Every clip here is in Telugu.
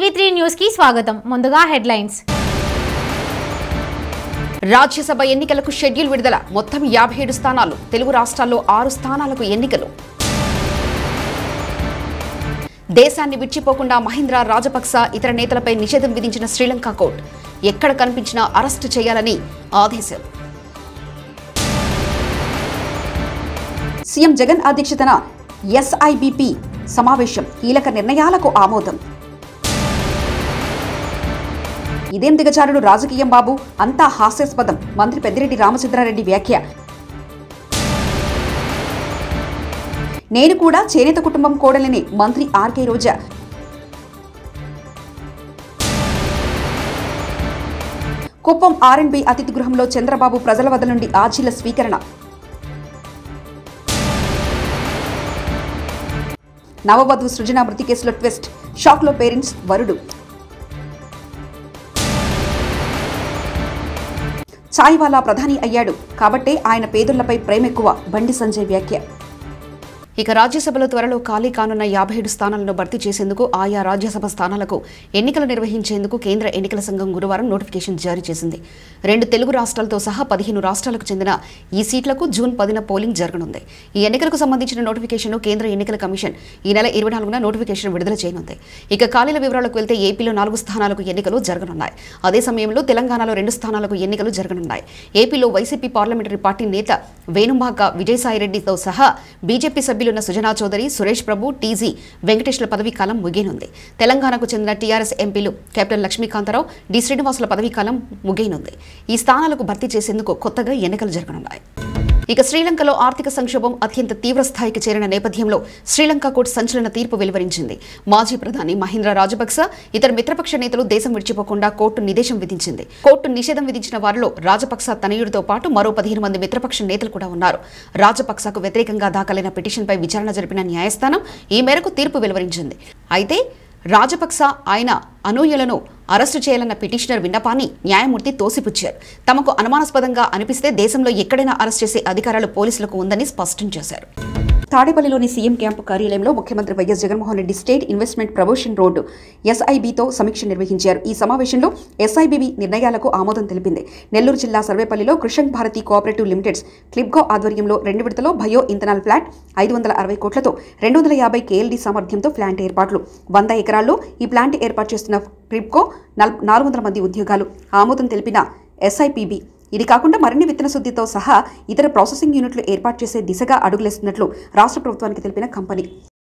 టీవీ త్రీ న్యూస్ కి స్వాగతం ముందుగా హెడ్లైన్స్ రాజ్యసభ ఎన్నికలకు షెడ్యూల్ విడుదల మొత్తం యాభై ఏడు స్థానాలు తెలుగు రాష్ట్రాల్లో ఆరు స్థానాలకు ఎన్నికలు దేశాన్ని విడిచిపోకుండా మహీంద్రా రాజపక్స ఇతర నేతలపై నిషేధం విధించిన శ్రీలంక కోర్టు ఎక్కడ కనిపించినా అరెస్టు చేయాలని ఆదేశం సీఎం జగన్ అధ్యక్షతన ఎస్ఐబిపి సమావేశం కీలక నిర్ణయాలకు ఆమోదం ఇదేం దిగజారుడు రాజకీయం బాబు అంతా హాస్యాస్పదం మంత్రి పెద్దిరెడ్డి రామచంద్రారెడ్డి వ్యాఖ్య నేను కూడా చేనేత కుటుంబం కోడలిని మంత్రి ఆర్కే రోజా కుప్పం ఆర్ఎండ్బి అతిథి గృహంలో చంద్రబాబు ప్రజల వద్ద నుండి ఆజీల స్వీకరణ నవవధు సృజన మృతి కేసులో ట్విస్ట్ షాక్లో పేరెంట్స్ వరుడు చాయ్వాలా ప్రధాని అయ్యాడు కాబట్టే ఆయన పేదళ్లపై ప్రేమ ఎక్కువ బండి సంజయ్ వ్యాఖ్య ఇక రాజ్యసభలో త్వరలో ఖాళీ కానున్న యాభై ఏడు స్థానాలను భర్తీ చేసేందుకు ఆయా రాజ్యసభ స్థానాలకు ఎన్నికలు నిర్వహించేందుకు కేంద్ర ఎన్నికల సంఘం గురువారం నోటిఫికేషన్ జారీ చేసింది రెండు తెలుగు రాష్ట్రాలతో సహా పదిహేను రాష్ట్రాలకు చెందిన ఈ సీట్లకు జూన్ పదిన పోలింగ్ జరగనుంది ఈ ఎన్నికలకు సంబంధించిన నోటిఫికేషన్ను కేంద్ర ఎన్నికల కమిషన్ ఈ నెల ఇరవై నాలుగున నోటిఫికేషన్ విడుదల చేయనుంది ఇక ఖాళీల వివరాలకు వెళ్తే ఏపీలో నాలుగు స్థానాలకు ఎన్నికలు జరగనున్నాయి అదే సమయంలో తెలంగాణలో రెండు స్థానాలకు ఎన్నికలు జరగనున్నాయి ఏపీలో వైసీపీ పార్లమెంటరీ పార్టీ నేత వేణుమాక విజయసాయిరెడ్డితో సహా బీజేపీ సభ్యులున్న సుజనా చౌదరి సురేష్ ప్రభు టీజీ వెంకటేష్ల పదవీ కాలం ముగియనుంది తెలంగాణకు చెందిన టీఆర్ఎస్ ఎంపీలు కెప్టెన్ లక్ష్మీకాంతారావు డి శ్రీనివాసుల పదవీ కాలం ముగియనుంది ఈ స్థానాలకు భర్తీ చేసేందుకు కొత్తగా ఎన్నికలు జరగనున్నాయి ఇక శ్రీలంకలో ఆర్థిక సంక్షోభం అత్యంత తీవ్ర స్థాయికి చేరిన నేపథ్యంలో శ్రీలంక కోర్టు సంచలన తీర్పు వెలువరించింది మాజీ ప్రధాని మహీంద్ర రాజపక్స ఇతర మిత్రపక్ష నేతలు దేశం విడిచిపోకుండా కోర్టు నిదేశం విధించింది కోర్టు నిషేధం విధించిన వారిలో రాజపక్స తనయుడితో పాటు మరో పదిహేను మంది మిత్రపక్ష నేతలు కూడా ఉన్నారు రాజపక్సకు వ్యతిరేకంగా దాఖలైన పిటిషన్పై విచారణ జరిపిన న్యాయస్థానం ఈ మేరకు తీర్పు వెలువరించింది అయితే రాజపక్స ఆయన అనూయులను అరెస్టు చేయాలన్న పిటిషనర్ విన్నపాన్ని న్యాయమూర్తి తోసిపుచ్చారు తమకు అనుమానాస్పదంగా అనిపిస్తే దేశంలో ఎక్కడైనా అరెస్ట్ చేసే అధికారాలు పోలీసులకు ఉందని స్పష్టం చేశారు తాడేపల్లిలోని సీఎం క్యాంపు కార్యాలయంలో ముఖ్యమంత్రి YS Jaganmohan Reddy state investment promotion board ఎస్ఐబితో సమీక్ష నిర్వహించారు ఈ సమావేశంలో ఎస్ఐబిబి నిర్ణయాలకు ఆమోదం తెలిపింది నెల్లూరు జిల్లా సర్వేపల్లిలో కృషక్ భారతి కోఆపరేటివ్ లిమిటెడ్స్ క్లిప్గో ఆధ్వర్యంలో రెండు విడతలో బయో ఇంధనాల్ ఫ్లాట్ ఐదు వందల అరవై కోట్లతో రెండు వందల యాభై కేఎల్డీ సామర్థ్యంతో ప్లాంట్ ఏర్పాట్లు వంద ఎకరాల్లో ఈ ప్లాంట్ ఏర్పాటు చేస్తున్న క్లిప్కో నల్- నాలుగు వందల మంది ఉద్యోగాలు ఆమోదం తెలిపిన ఎస్ఐపిబి ఇది కాకుండా మరిన్ని విత్తన శుద్ధితో సహా ఇతర ప్రాసెసింగ్ యూనిట్లు ఏర్పాటు చేసే దిశగా అడుగులేస్తున్నట్లు రాష్ట్ర ప్రభుత్వానికి తెలిపిన కంపెనీ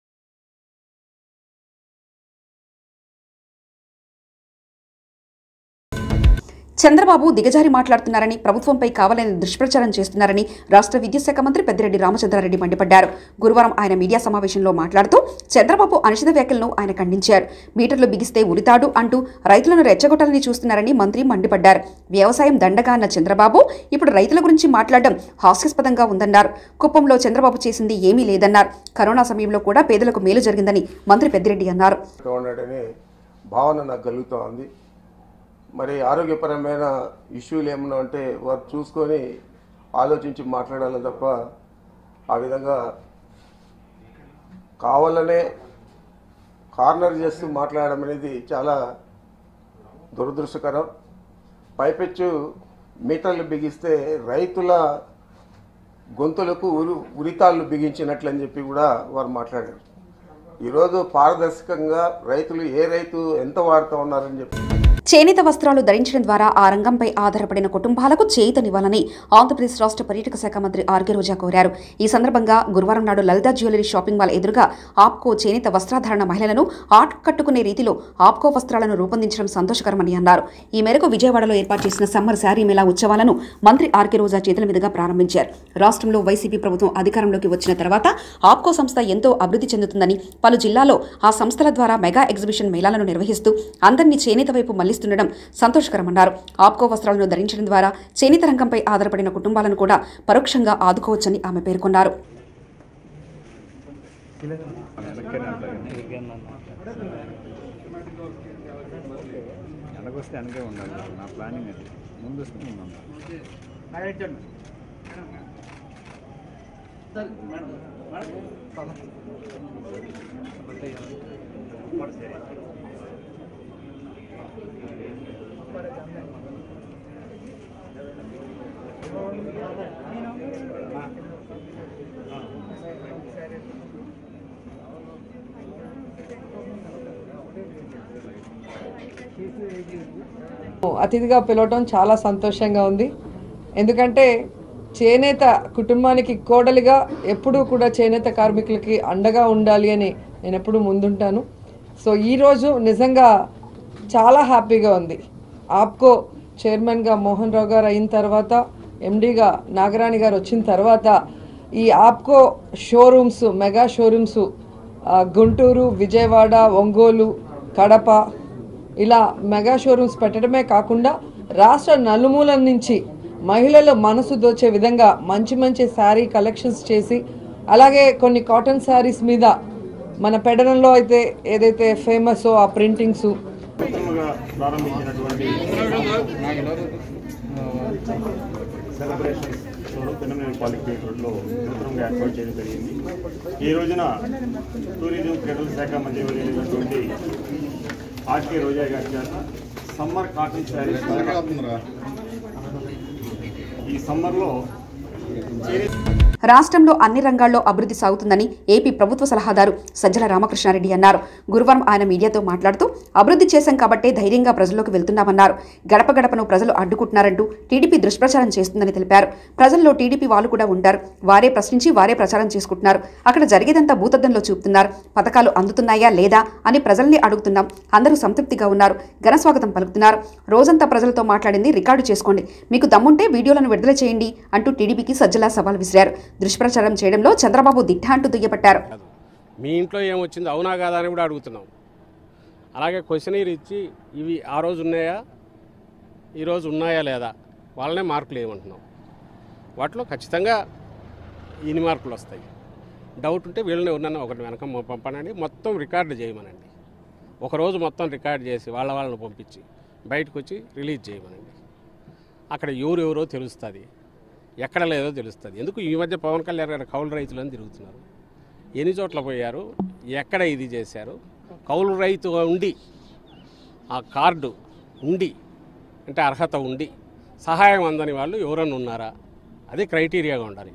చంద్రబాబు దిగజారి మాట్లాడుతున్నారని ప్రభుత్వంపై కావాలని దుష్ప్రచారం చేస్తున్నారని రాష్ట్ర విద్యుత్ శాఖ మంత్రి పెద్దిరెడ్డి రామచంద్రారెడ్డి మండిపడ్డారు గురువారం ఆయన మీడియా సమావేశంలో మాట్లాడుతూ చంద్రబాబు అనుచిత వ్యాఖ్యలను ఆయన ఖండించారు మీటర్లు బిగిస్తే ఉరితాడు అంటూ రైతులను రెచ్చగొట్టాలని చూస్తున్నారని మంత్రి మండిపడ్డారు వ్యవసాయం దండగా అన్న చంద్రబాబు ఇప్పుడు రైతుల గురించి మాట్లాడడం హాస్యాస్పదంగా ఉందన్నారు కుప్పంలో చంద్రబాబు చేసింది ఏమీ లేదన్నారు కరోనా సమయంలో కూడా పేదలకు మేలు జరిగిందని మంత్రి పెద్దిరెడ్డి అన్నారు ఉన్నాడనే భావన నాకు కలుగుతూ ఉంది మరి ఆరోగ్యపరమైన ఇష్యూలు ఏమన్నా ఉంటే వారు చూసుకొని ఆలోచించి మాట్లాడాలి తప్ప ఆ విధంగా కావాలనే కార్నర్ చేస్తూ మాట్లాడడం అనేది చాలా దురదృష్టకరం పైపెచ్చు మీటర్లు బిగిస్తే రైతుల గొంతులకు ఉరి ఉరితాళ్ళు బిగించినట్లని చెప్పి కూడా వారు మాట్లాడారు ఈరోజు పారదర్శకంగా రైతులు ఏ రైతు ఎంత వాడుతూ ఉన్నారని చెప్పి చేనేత వస్త్రాలు ధరించడం ద్వారా ఆ రంగంపై ఆధారపడిన కుటుంబాలకు చేయూతనివ్వాలని ఆంధ్రప్రదేశ్ రాష్ట్ర పర్యాటక శాఖ మంత్రి ఆర్కే రోజా కోరారు ఈ సందర్భంగా గురువారం నాడు లలిత జ్యువెలరీ షాపింగ్ మాల్ ఎదురుగా ఆప్కో చేనేత వస్త్రధారణ మహిళలను ఆట్ కట్టుకునే రీతిలో ఆప్కో వస్త్రాలను రూపొందించడం సంతోషకరమని అన్నారు ఈ మేరకు విజయవాడలో ఏర్పాటు చేసిన సమ్మర్ శారీ మేళా ఉత్సవాలను మంత్రి ఆర్కే రోజా చేతుల మీదుగా ప్రారంభించారు రాష్ట్రంలో వైసీపీ ప్రభుత్వం అధికారంలోకి వచ్చిన తర్వాత ఆప్కో సంస్థ ఎంతో అభివృద్ధి చెందుతుందని పలు జిల్లాల్లో ఆ సంస్థల ద్వారా మెగా ఎగ్జిబిషన్ మేళాలను నిర్వహిస్తూ అందరినీ చేనేత వైపు మళ్లిస్తుండడం సంతోషకరమన్నారు ఆప్కో వస్త్రాలను ధరించడం ద్వారా చేనేత రంగంపై ఆధారపడిన కుటుంబాలను కూడా పరోక్షంగా ఆదుకోవచ్చని ఆమె పేర్కొన్నారు వెనకొస్తే వెనకే ఉండాలి నా ప్లానింగ్ అది ముందు వస్తే ముందు ఉండాలి అతిథిగా పిలవటం చాలా సంతోషంగా ఉంది ఎందుకంటే చేనేత కుటుంబానికి కోడలిగా ఎప్పుడూ కూడా చేనేత కార్మికులకి అండగా ఉండాలి అని నేను ఎప్పుడూ ముందుంటాను సో ఈరోజు నిజంగా చాలా హ్యాపీగా ఉంది ఆప్కో చైర్మన్గా మోహన్ రావు గారు అయిన తర్వాత ఎండీగా నాగరాణి గారు వచ్చిన తర్వాత ఈ ఆప్కో షోరూమ్స్ మెగా షోరూమ్స్ ఆ, గుంటూరు విజయవాడ ఒంగోలు కడప ఇలా మెగా షోరూమ్స్ పెట్టడమే కాకుండా రాష్ట్ర నలుమూలల నుంచి మహిళలు మనసు దోచే విధంగా మంచి మంచి శారీ కలెక్షన్స్ చేసి అలాగే కొన్ని కాటన్ శారీస్ మీద మన పెడరంలో అయితే ఏదైతే ఫేమస్ ఆ ప్రింటింగ్స్ నూతనంగా ప్రారంభించినటువంటి సెలబ్రేషన్ షోరూమ్ పిన్నమనేని పాలిటెక్నిక్ రోడ్లో నూతనంగా ఏర్పాటు చేయడం జరిగింది ఈ రోజున టూరిజం క్రీడల శాఖ మంత్రి వెళ్ళినటువంటి ఆర్కే రోజా గారి చేత సమ్మర్ కాటన్ శారీస్ ఈ సమ్మర్లో చేనేత రాష్ట్రంలో అన్ని రంగాల్లో అభివృద్ధి సాగుతుందని ఏపీ ప్రభుత్వ సలహాదారు సజ్జల రామకృష్ణారెడ్డి అన్నారు గురువారం ఆయన మీడియాతో మాట్లాడుతూ అభివృద్ధి చేశాం కాబట్టే ధైర్యంగా ప్రజల్లోకి వెళ్తున్నామన్నారు గడప గడపను ప్రజలు అడ్డుకుంటున్నారంటూ టీడీపీ దుష్ప్రచారం చేస్తుందని తెలిపారు ప్రజల్లో టీడీపీ వాళ్ళు కూడా ఉంటారు వారే ప్రశ్నించి వారే ప్రచారం చేసుకుంటున్నారు అక్కడ జరిగేదంతా భూతద్దంలో చూపుతున్నారు పథకాలు అందుతున్నాయా లేదా అని ప్రజల్ని అడుగుతున్నాం అందరూ సంతృప్తిగా ఉన్నారు ఘనస్వాగతం పలుకుతున్నారు రోజంతా ప్రజలతో మాట్లాడింది రికార్డు చేసుకోండి మీకు దమ్ముంటే వీడియోలను విడుదల చేయండి అంటూ టీడీపీకి సజ్జల సవాల్ విసిరారు దుష్ప్రచారం చేయడంలో చంద్రబాబు దిట్ట అంటూ దుయ్యబట్టారు మీ ఇంట్లో ఏమొచ్చింది అవునా కాదా అని కూడా అడుగుతున్నాం అలాగే క్వశ్చనీర్ ఇచ్చి ఇవి ఆ రోజు ఉన్నాయా ఈరోజు ఉన్నాయా లేదా వాళ్ళనే మార్కులు వేయమంటున్నాం వాటిలో ఖచ్చితంగా ఇన్ని మార్కులు వస్తాయి డౌట్ ఉంటే వీళ్ళని ఉన్నాను ఒకటి వెనక మొ- పంపనండి మొత్తం రికార్డు చేయమనండి ఒకరోజు మొత్తం రికార్డు చేసి వాళ్ళ వాళ్ళని పంపించి బయటకు వచ్చి రిలీజ్ చేయమనండి అక్కడ ఎవరెవరో తెలుస్తుంది ఎక్కడ లేదో తెలుస్తుంది ఎందుకు ఈ మధ్య పవన్ కళ్యాణ్ గారు కౌలు రైతులని తిరుగుతున్నారు ఎన్ని చోట్ల పోయారు ఎక్కడ ఇది చేశారు కౌలు రైతు ఉండి ఆ కార్డు ఉండి అంటే అర్హత ఉండి సహాయం అందని వాళ్ళు ఎవరన్నా ఉన్నారా అది క్రైటీరియాగా ఉండాలి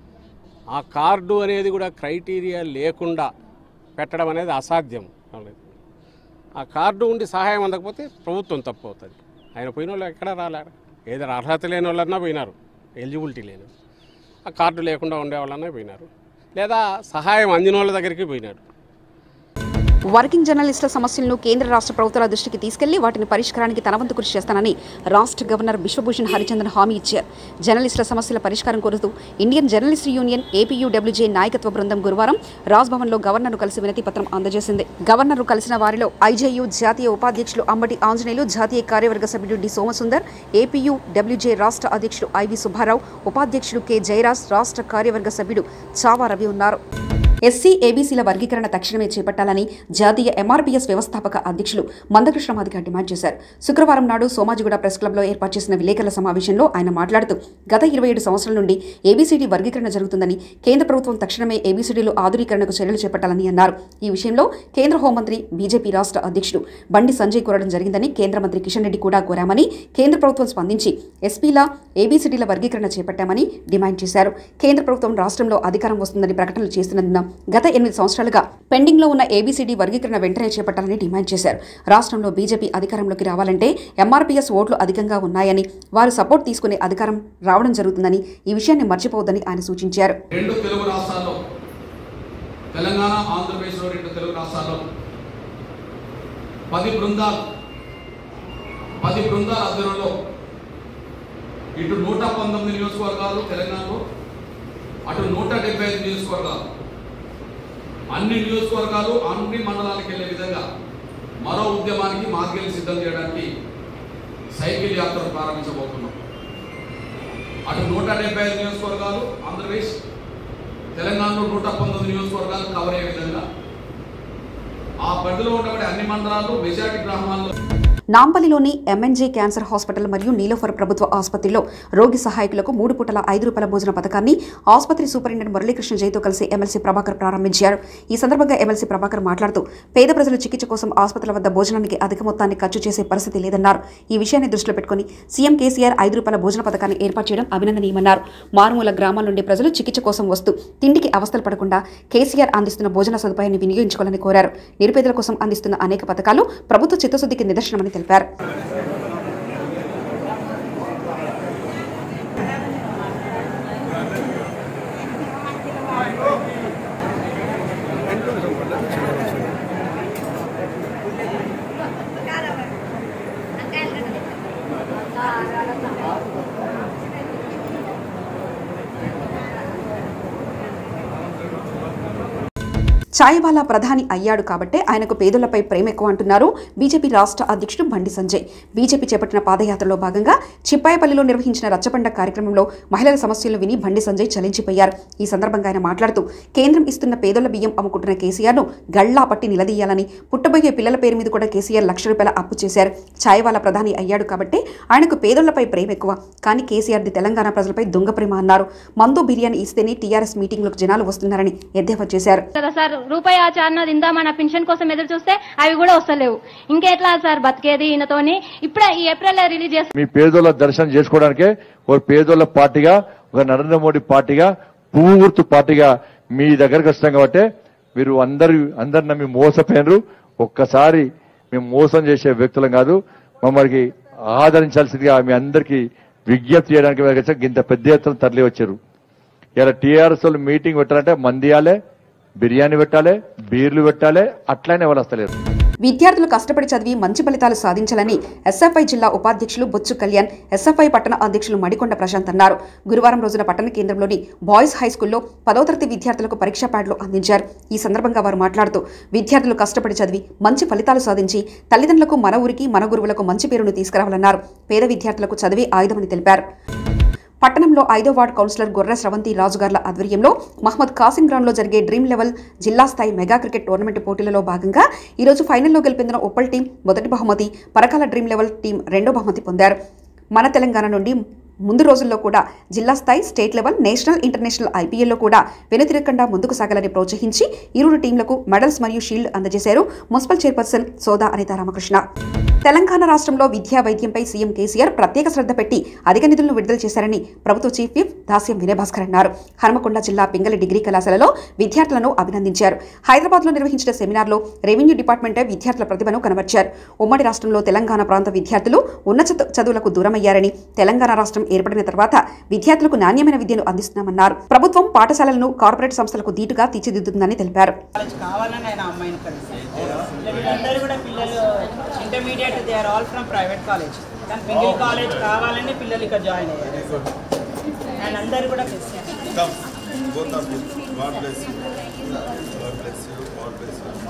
ఆ కార్డు అనేది కూడా క్రైటీరియా లేకుండా పెట్టడం అనేది అసాధ్యం అవలేదు ఆ కార్డు ఉండి సహాయం అందకపోతే ప్రభుత్వం తప్పు అవుతుంది ఆయన పోయిన వాళ్ళు ఎక్కడ రాలేరు ఏదో అర్హత లేని వాళ్ళన్నా పోయినారు ఎలిజిబిలిటీ లేని ఆ కార్డు లేకుండా ఉండే వాళ్ళన్నా పోయినారు లేదా సహాయం అందిన వాళ్ళ దగ్గరికి పోయినారు వర్కింగ్ జర్నలిస్టుల సమస్యలను కేంద్ర రాష్ట్ర ప్రభుత్వాల దృష్టికి తీసుకెళ్లి వాటిని పరిష్కారానికి తన వంతు కృషి చేస్తానని రాష్ట్ర గవర్నర్ బిశ్వభూషణ్ హరిచందన్ హామీ ఇచ్చారు జర్నలిస్టుల సమస్యల పరిష్కారం కోరుతూ ఇండియన్ జర్నలిస్ట్ యూనియన్ ఏపీయూడబ్ల్యూజే నాయకత్వ బృందం గురువారం రాజ్భవన్లో గవర్నర్ను కలిసి వినతి పత్రం అందజేసింది గవర్నర్ను కలిసిన వారిలో ఐజేయు జాతీయ ఉపాధ్యక్షులు అంబటి ఆంజనేయులు జాతీయ కార్యవర్గ సభ్యుడు డి సోమసుందర్ ఏపీయూ డబ్ల్యూజే రాష్ట్ర అధ్యక్షుడు ఐవి సుబ్బారావు ఉపాధ్యక్షుడు కె జయరాజ్ రాష్ట్ర కార్యవర్గ సభ్యుడు చావా రవి ఉన్నారు ఎస్సీ ఏబీసీల వర్గీకరణ తక్షణమే చేపట్టాలని జాతీయ ఎంఆర్పీఎస్ వ్యవస్థాపక అధ్యక్షులు మందకృష్ణ మాదిగ డిమాండ్ చేశారు శుక్రవారం నాడు సోమాజిగూడ ప్రెస్ క్లబ్లో ఏర్పాటు చేసిన విలేకరుల సమావేశంలో ఆయన మాట్లాడుతూ గత ఇరవై ఏడు సంవత్సరాల నుండి ఏబీసీడీ వర్గీకరణ జరుగుతుందని కేంద్ర ప్రభుత్వం తక్షణమే ఏబీసీడీలు ఆధునీకరణకు చర్యలు చేపట్టాలని అన్నారు ఈ విషయంలో కేంద్ర హోంమంత్రి బీజేపీ రాష్ట్ర అధ్యక్షుడు బండి సంజయ్ కోరడం జరిగిందని కేంద్ర మంత్రి కిషన్ రెడ్డి కూడా కోరామని కేంద్ర ప్రభుత్వం స్పందించి ఎస్పీల ఏబీసీడీల వర్గీకరణ చేపట్టామని డిమాండ్ చేశారు కేంద్ర ప్రభుత్వం రాష్ట్రంలో అధికారం వస్తుందని ప్రకటనలు చేస్తున్నందున గత ఎనిమిది సంవత్సరాలుగా పెండింగ్లో ఉన్న ఏబీసీడీ వర్గీకరణ వెంటనే చేపట్టాలని డిమాండ్ చేశారు రాష్ట్రంలో బీజేపీ అధికారంలోకి రావాలంటే ఎంఆర్పీఎస్ ఓట్లు అధికంగా ఉన్నాయని వారు సపోర్ట్ తీసుకునే అధికారం రావడం జరుగుతుందని ఈ విషయాన్ని మర్చిపోవద్దని ఆయన సూచించారు రెండు తెలుగు రాష్ట్రాల్లో తెలంగాణ ఆంధ్రప్రదేశ్లో రెండు తెలుగు రాష్ట్రాల్లో పది బృందాలు పది బృందాల ఆధ్వర్యంలో ఇటు నూట పంతొమ్మిది నియోజకవర్గాలు తెలంగాణలో అటు నూట డెబ్బై ఐదు నియోజకవర్గాలు అన్ని నియోజకవర్గాలు అన్ని మండలాలకు వెళ్ళే విధంగా మరో ఉద్యమానికి మార్గేలు సిద్ధం చేయడానికి సైకిల్ యాత్రను ప్రారంభించబోతున్నాం అటు నూట డెబ్బై ఐదు నియోజకవర్గాలు ఆంధ్రప్రదేశ్ తెలంగాణలో నూట పంతొమ్మిది నియోజకవర్గాలు కవర్ అయ్యే విధంగా ఆ పరిధిలో ఉండబడే అన్ని మండలాలు మెజారిటీ గ్రామాల్లో నాంపల్లిలోని ఎంఎన్జే క్యాన్సర్ హాస్పిటల్ మరియు నీలోఫర్ ప్రభుత్వ ఆసుపత్రిలో రోగి సహాయకులకు మూడు పూటల ఐదు రూపాయల భోజన పథకాన్ని ఆసుపత్రి సూపరింటెండెంట్ మురళీకృష్ణ జైతో కలిసి ఎమ్మెల్సీ ప్రభాకర్ ప్రారంభించారు ఈ సందర్భంగా ఎమ్మెల్సీ ప్రభాకర్ మాట్లాడుతూ పేద ప్రజలు చికిత్స కోసం ఆసుపత్రుల వద్ద భోజనానికి అధిక మొత్తాన్ని ఖర్చు చేసే పరిస్థితి లేదన్నారు ఈ విషయాన్ని దృష్టిలో పెట్టుకుని సీఎం కేసీఆర్ ఐదు రూపాయల భోజన పథకాన్ని ఏర్పాటు చేయడం అభినందనీయమన్నారు మారుమూల గ్రామాల నుండి ప్రజలు చికిత్స కోసం వస్తూ తిండికి అవస్థలు పడకుండా కేసీఆర్ అందిస్తున్న భోజన సదుపాయాన్ని వినియోగించుకోవాలని కోరారు నిరుపేదల కోసం అందిస్తున్న అనేక పథకాలు ప్రభుత్వ చిత్తశుద్ధికి నిదర్శనమని తెలిపారు ఛాయవాలా ప్రధాని అయ్యాడు కాబట్టే ఆయనకు పేదలపై ప్రేమ ఎక్కువ అంటున్నారు బీజేపీ రాష్ట్ర అధ్యక్షుడు బండి సంజయ్ బీజేపీ చేపట్టిన పాదయాత్రలో భాగంగా చిప్పాయపల్లిలో నిర్వహించిన రచ్చబండ కార్యక్రమంలో మహిళల సమస్యలు విని బండి సంజయ్ చలించిపోయారు ఈ సందర్భంగా ఆయన మాట్లాడుతూ కేంద్రం ఇస్తున్న పేదల బియ్యం అమ్ముకుంటున్న కేసీఆర్ను గళ్లా పట్టి నిలదీయాలని పుట్టబోయే పిల్లల పేరు మీద కూడా కేసీఆర్ లక్ష రూపాయల అప్పు చేశారు ఛాయవాలా ప్రధాని అయ్యాడు కాబట్టే ఆయనకు పేదోళ్లపై ప్రేమ ఎక్కువ కానీ కేసీఆర్ది తెలంగాణ ప్రజలపై దొంగ ప్రేమ అన్నారు మందు బిర్యానీ ఇస్తేనే టీఆర్ఎస్ మీటింగ్లకు జనాలు వస్తున్నారని ఎద్దేవా చేశారు కదా సార్ రూపాయి ఆచారణ తిందామన్న పెన్షన్ కోసం ఎదురు చూస్తే అవి కూడా వస్తలేవు ఇంకెట్లా సార్ బతికేది ఈయనతోని ఇప్పుడే ఈ ఏప్రిల్ రిలీజ్ చేస్తారు మీ పేదోళ్ళ దర్శనం చేసుకోవడానికే ఒక పేదోళ్ళ పార్టీగా ఒక నరేంద్ర మోడీ పార్టీగా పువ్వు గుర్తు పార్టీగా మీ దగ్గరకు వస్తాం కాబట్టి మీరు అందరు అందరు నమ్మి మోసపోయినరు ఒక్కసారి మేము మోసం చేసే వ్యక్తులం కాదు మమ్మల్ని ఆదరించాల్సిందిగా మీ అందరికీ విజ్ఞప్తి చేయడానికి మేము వచ్చాం. ఇంత పెద్ద ఎత్తున తరలి వచ్చారు ఇలా టీఆర్ఎస్ వాళ్ళు మీటింగ్ పెట్టాలంటే మందియాలే బిర్యానీ పెట్టాలి బీర్లు పెట్టాలి అట్లనే వాళ్ళు వస్తలేరు విద్యార్థులు కష్టపడి చదివి మంచి ఫలితాలు సాధించాలని ఎస్ఎఫ్ఐ జిల్లా ఉపాధ్యక్షులు బొచ్చు కళ్యాణ్ ఎస్ఎఫ్ఐ పట్టణ అధ్యక్షులు మడికొండ ప్రశాంత్ అన్నారు గురువారం రోజున పట్టణ కేంద్రంలోని బాయ్స్ హై స్కూల్లో పదో తరగతి విద్యార్థులకు పరీక్షా ప్యాడ్లు అందించారు ఈ సందర్భంగా వారు మాట్లాడుతూ విద్యార్థులు కష్టపడి చదివి మంచి ఫలితాలు సాధించి తల్లిదండ్రులకు మన ఊరికి మన గురువులకు మంచి పేరును తీసుకురావాలన్నారు పేద విద్యార్థులకు చదివే ఆయుధమని తెలిపారు పట్టణంలో ఐదో వార్డు కౌన్సిలర్ గొర్రె స్రవంతి రాజుగార్ల ఆధ్వర్యంలో మహమ్మద్ కాసిం గ్రౌండ్లో జరిగే డ్రీమ్ లెవెల్ జిల్లా స్థాయి మెగా క్రికెట్ టోర్నమెంట్ పోటీలలో భాగంగా ఈరోజు ఫైనల్లో గెలిపిన ఉప్పల్ టీం మొదటి బహుమతి పరకాల డ్రీమ్ లెవెల్ టీం రెండో బహుమతి పొందారు మన తెలంగాణ నుండి ముందు రోజుల్లో కూడా జిల్లా స్థాయి స్టేట్ లెవెల్ నేషనల్ ఇంటర్నేషనల్ ఐపీఎల్లో కూడా వెనుతిరగకుండా ముందుకు సాగాలని ప్రోత్సహించి ఇరువురు టీంలకు మెడల్స్ మరియు షీల్డ్ అందజేశారు మున్సిపల్ చైర్పర్సన్ సోదా అనితా రామకృష్ణ తెలంగాణ రాష్ట్రంలో విద్యా వైద్యంపై సీఎం కేసీఆర్ ప్రత్యేక శ్రద్ధ పెట్టి అధిక నిధులను విడుదల చేశారని ప్రభుత్వ చీఫ్ విప్ దాస్యం వినయభాస్కర్ అన్నారు హనుమకొండ జిల్లా పింగళి డిగ్రీ కళాశాలలో విద్యార్థులను అభినందించారు హైదరాబాద్లో నిర్వహించిన సెమినార్లో రెవెన్యూ డిపార్ట్మెంటే విద్యార్థుల ప్రతిభను కనబర్చారు ఉమ్మడి రాష్ట్రంలో తెలంగాణ ప్రాంత విద్యార్థులు ఉన్నత చదువులకు దూరమయ్యారని తెలంగాణ రాష్ట్రం ఏర్పడిన తర్వాత విద్యార్థులకు నాణ్యమైన విద్యను అందిస్తున్నామన్నారు ప్రభుత్వం పాఠశాలలను కార్పొరేట్ సంస్థలకు దీటుగా తీర్చిదిద్దుతుందని తెలిపారు కాలేజ్ కావాలని ఆయన అమ్మాయిని కలిసి వీళ్ళందరూ కూడా పిల్లలు intermediate they are all from private college కానీ పింగిల్ కాలేజ్ కావాలని పిల్లలు ఇక్కడ జాయిన్ అయ్యారు అండ్ అందరూ కూడా Christian both of you. God bless you. God bless you. God bless you.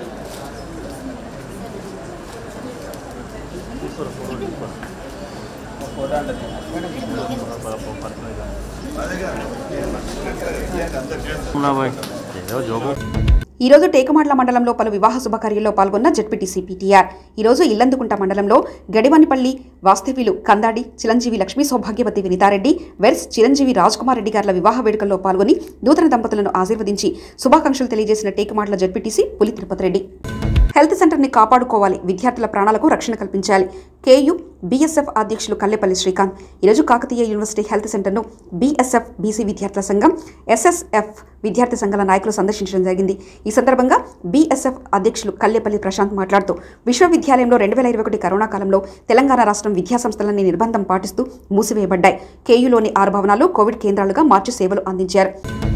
ఈ రోజు టేకమాడ్ల మండలంలో పలు వివాహ శుభకార్యాల్లో పాల్గొన్న జడ్పీటీసీ పీటీఆర్ ఈ రోజు ఇల్లందుకుంట మండలంలో గడివానిపల్లి వాస్తవ్యులు కందాడి చిరంజీవి లక్ష్మీ సౌభాగ్యవతి వినితారెడ్డి వెల్స్ చిరంజీవి రాజ్కుమార్ రెడ్డి గార్ల వివాహ వేడుకల్లో పాల్గొని నూతన దంపతులను ఆశీర్వదించి శుభాకాంక్షలు తెలియజేసిన టేకమాడ్ల జడ్పీటీసీ పులి తిరుపతి రెడ్డి హెల్త్ సెంటర్ని కాపాడుకోవాలి విద్యార్థుల ప్రాణాలకు రక్షణ కల్పించాలి కేయు బీఎస్ఎఫ్ అధ్యక్షులు కల్లెపల్లి శ్రీకాంత్ ఈరోజు కాకతీయ యూనివర్సిటీ హెల్త్ సెంటర్ను బీఎస్ఎఫ్ బీసీ విద్యార్థుల సంఘం ఎస్ఎస్ఎఫ్ విద్యార్థి సంఘాల నాయకులు సందర్శించడం జరిగింది ఈ సందర్భంగా బీఎస్ఎఫ్ అధ్యక్షులు కల్లెపల్లి ప్రశాంత్ మాట్లాడుతూ విశ్వవిద్యాలయంలో రెండు వేల ఇరవై ఒకటి కరోనా కాలంలో తెలంగాణ రాష్ట్రం విద్యాసంస్థలన్నీ నిర్బంధం పాటిస్తూ మూసివేయబడ్డాయి కేయులోని ఆరు భవనాలు కోవిడ్ కేంద్రాలుగా మార్చి సేవలు అందించారు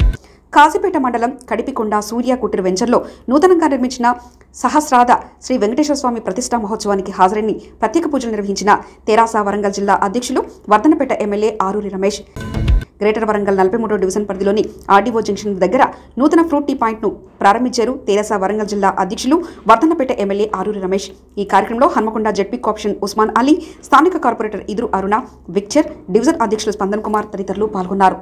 కాజీపేట మండలం కడిపికొండ సూర్య కుటీర వెంచర్లో నూతనంగా నిర్మించిన సహస్రాద శ్రీ వెంకటేశ్వర స్వామి ప్రతిష్టా మహోత్సవానికి హాజరైన ప్రత్యేక పూజలు నిర్వహించిన తెరాస వరంగల్ జిల్లా అధ్యక్షులు వర్ధనపేట ఎమ్మెల్యే ఆరూరి రమేష్ గ్రేటర్ వరంగల్ నలభై మూడో డివిజన్ పరిధిలోని ఆర్డీఓ జంక్షన్ దగ్గర నూతన ఫ్రూట్ టీ పాయింట్ను ప్రారంభించారు తెరాస వరంగల్ జిల్లా అధ్యక్షులు వర్ధనపేట ఎమ్మెల్యే ఆరూరి రమేష్ ఈ కార్యక్రమంలో హన్మకొండ జడ్పీ కోఆప్షన్ ఉస్మాన్ అలీ స్థానిక కార్పొరేటర్ ఇదురు అరుణ విక్చర్ డివిజన్ అధ్యక్షులు స్పందన్ కుమార్ తదితరులు పాల్గొన్నారు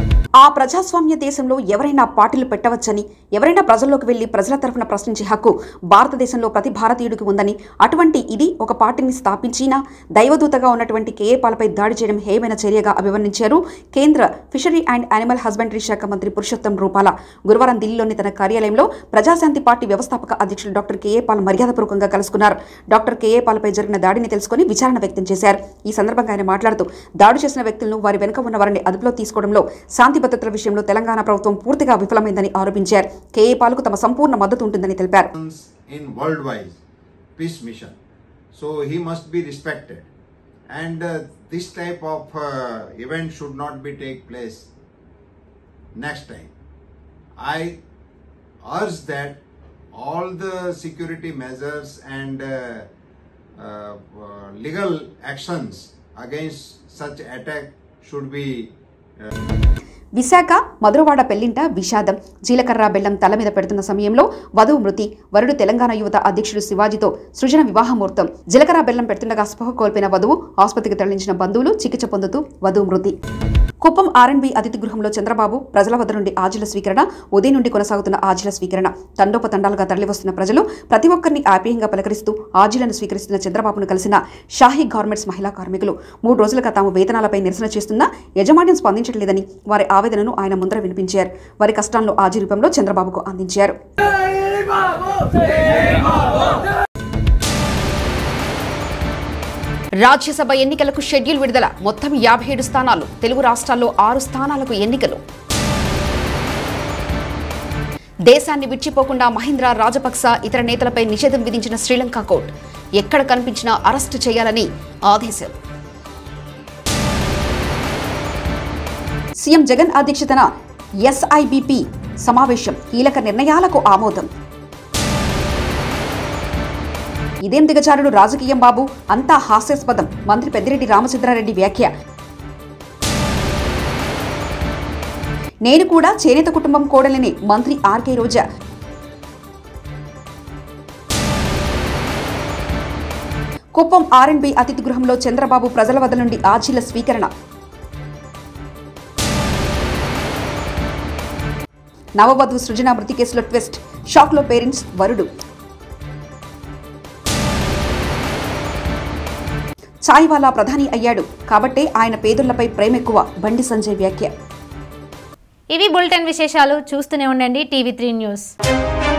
ఆ ప్రజాస్వామ్య దేశంలో ఎవరైనా పార్టీలు పెట్టవచ్చని ఎవరైనా ప్రజల్లోకి వెళ్లి ప్రజల తరఫున ప్రశ్నించే హక్కు భారతదేశంలో ప్రతి భారతీయుడికి ఉందని అటువంటి ఇది ఒక పార్టీని స్థాపించినా దైవదూతగా ఉన్నటువంటి కేఏ పాలపై దాడి చేయడం హేయమైన చర్యగా అభివర్ణించారు కేంద్ర ఫిషరీ అండ్ యానిమల్ హస్బెండరీ శాఖ మంత్రి పురుషోత్తం రూపాల గురువారం ఢిల్లీలోని తన కార్యాలయంలో ప్రజాశాంతి పార్టీ వ్యవస్థాపక అధ్యక్షులు డాక్టర్ కేఏ పాల్ మర్యాదపూర్వకంగా కలుసుకున్నారు డాక్టర్ కేఏ పాల్పై జరిగిన దాడిని తెలుసుకుని విచారణ వ్యక్తం చేశారు ఈ సందర్భంగా ఆయన మాట్లాడుతూ దాడి చేసిన వ్యక్తులను వారి వెనుక ఉన్న వారిని అదుపులో తీసుకోవడంలో శాంతి భద్రతల విషయంలో తెలంగాణ ప్రభుత్వం పూర్తిగా విఫలమైందని ఆరోపించారు కేఏ పాలకు తమ సంపూర్ణ మద్దతు ఉంటుందని తెలిపారు In worldwide peace mission. So he must be respected. And uh, this type of uh, event should not be take place next time. I urge that all the security measures and uh, uh, uh, legal actions against such attack should be uh, Visakha Madhurawada పెళ్లింట విషాదం జీలకర్ర బెల్లం తల మీద పెడుతున్న సమయంలో వధువు మృతి వరుడు తెలంగాణ యువత అధ్యక్షుడు శివాజీతో సృజన వివాహముహూర్తం జీలకర్ర బెల్లం పెడుతుండగా స్పృహ కోల్పోయిన వధువు ఆసుపత్రికి తరలించిన బంధువులు చికిత్స పొందుతూ వధువు మృతి కుప్పం ఆర్ఎండ్బి అతిథి గృహంలో చంద్రబాబు ప్రజల వద్ద నుండి ఆజీల స్వీకరణ ఉదయం నుండి కొనసాగుతున్న ఆజీల స్వీకరణ తండోపతండాలుగా తరలివస్తున్న ప్రజలు ప్రతి ఒక్కరిని ఆప్యాయంగా పలకరిస్తూ ఆజీలను స్వీకరిస్తున్న చంద్రబాబును కలిసిన షాహీ గార్మెంట్స్ మహిళా కార్మికులు మూడు రోజులుగా తాము వేతనాలపై నిరసన చేస్తున్నా యజమాన్యం స్పందించట్లేదని వారి ఆవేదనను ఆయన ముందర వినిపించారు వారి కష్టాలను ఆజీ రూపంలో చంద్రబాబుకు అందించారు రాజ్యసభ ఎన్నికలకు షెడ్యూల్ విడుదల మొత్తం యాభై ఏడు స్థానాలు తెలుగు రాష్ట్రాల్లో ఆరు స్థానాలకు ఎన్నికలు దేశాన్ని విడిచిపోకుండా మహీంద్రా రాజపక్స ఇతర నేతలపై నిషేధం విధించిన శ్రీలంక కోర్టు ఎక్కడ కనిపించినా అరెస్టు చేయాలని ఆదేశం సీఎం జగన్ అధ్యక్షతన ఎస్ఐబిపి సమావేశం కీలక నిర్ణయాలకు ఆమోదం ఇదేం దిగజారుడు రాజకీయం బాబు అంతా హాస్యాస్పదం మంత్రి పెద్దిరెడ్డి రామచంద్రారెడ్డి వ్యాఖ్య నేను కూడా చేనేత కుటుంబం కోడలిని మంత్రి ఆర్కే రోజా కుప్పం ఆర్ఎండ్బి అతిథి గృహంలో చంద్రబాబు ప్రజల వద్ద నుండి ఆజీల స్వీకరణ నవవధువు సృజన మృతి కేసులో ట్విస్ట్ షాక్లో పేరెంట్స్ వరుడు చాయ్వాలా ప్రధాని అయ్యాడు కాబట్టే ఆయన పేదళ్లపై ప్రేమ ఎక్కువ బండి సంజయ్ వ్యాఖ్య ఇవి బులెటిన్ విశేషాలు చూస్తూనే ఉండండి టీవీ త్రీ న్యూస్